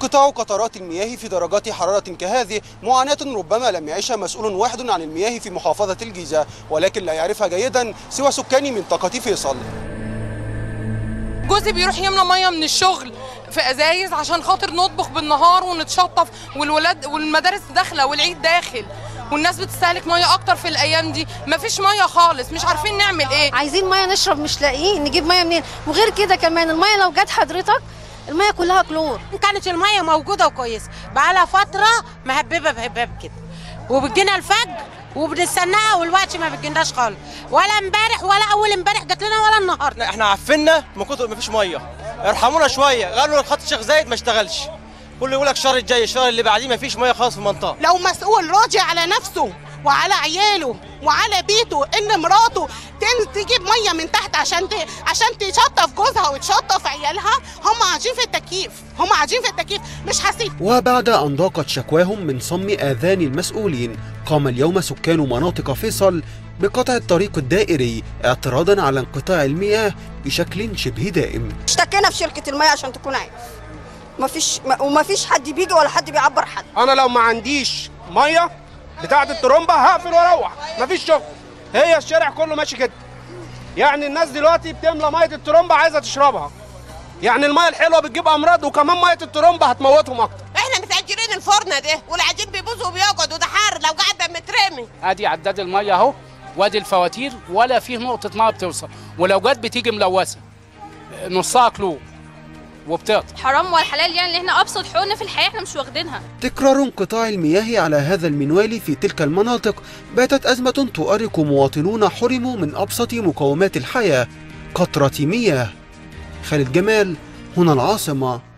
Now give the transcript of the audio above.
انقطاع قطرات المياه في درجات حرارة كهذه معاناة ربما لم يعيشها مسؤول واحد عن المياه في محافظة الجيزة ولكن لا يعرفها جيدا سوى سكان منطقة فيصل جوزي بيروح يملى ميه من الشغل في ازايز عشان خاطر نطبخ بالنهار ونتشطف والولاد والمدارس داخله والعيد داخل والناس بتستهلك ميه اكتر في الايام دي مفيش ميه خالص مش عارفين نعمل ايه عايزين ميه نشرب مش لاقيين نجيب ميه منين وغير كده كمان الميه لو جت حضرتك الميه كلها كلور كانت الميه موجوده وكويسه بقالها فتره مهببه بهباب كده وبتجينا الفجر وبنستناها والوقت ما بتجيناش خالص ولا امبارح ولا اول امبارح جات لنا ولا النهارده احنا عفنا من كتر ما فيش ميه ارحمونا شويه قالوا الخط الشيخ زايد ما اشتغلش كله يقول لك الشهر الجاي الشهر اللي بعديه ما فيش ميه خالص في المنطقه لو مسؤول راضي على نفسه وعلى عياله وعلى بيته ان مراته تن- تجيب ميه من تحت عشان ت... عشان تشطف جوزها وتشطف عيالها هم قاعدين في التكييف هم قاعدين في التكييف مش حاسين وبعد أن ضاقت شكواهم من صم آذان المسؤولين قام اليوم سكان مناطق فيصل بقطع الطريق الدائري اعتراضا على انقطاع المياه بشكل شبه دائم اشتكينا في شركه الميه عشان تكون عارف مفيش ومفيش حد بيجي ولا حد بيعبر حد انا لو ما عنديش ميه بتاعه الترومبه هقفل واروح مفيش شغل هي الشارع كله ماشي كده يعني الناس دلوقتي بتملى ميه الترومبه عايزه تشربها يعني الميه الحلوه بتجيب امراض وكمان ميه الترومبه هتموتهم اكتر احنا متاجرين الفرن ده والعجين بيبوظ وبيقعد وده حار لو قاعد مترمي ادي عداد الميه اهو وادي الفواتير ولا فيه نقطه ميه بتوصل ولو جت بتيجي ملوثه نصها كلور وبتقطع حرام والحلال يعني اللي احنا ابسط حقوقنا في الحياه احنا مش واخدينها تكرار انقطاع المياه على هذا المنوال في تلك المناطق باتت أزمة تؤرق مواطنون حرموا من أبسط مقومات الحياة قطرة مياه خالد جمال هنا العاصمة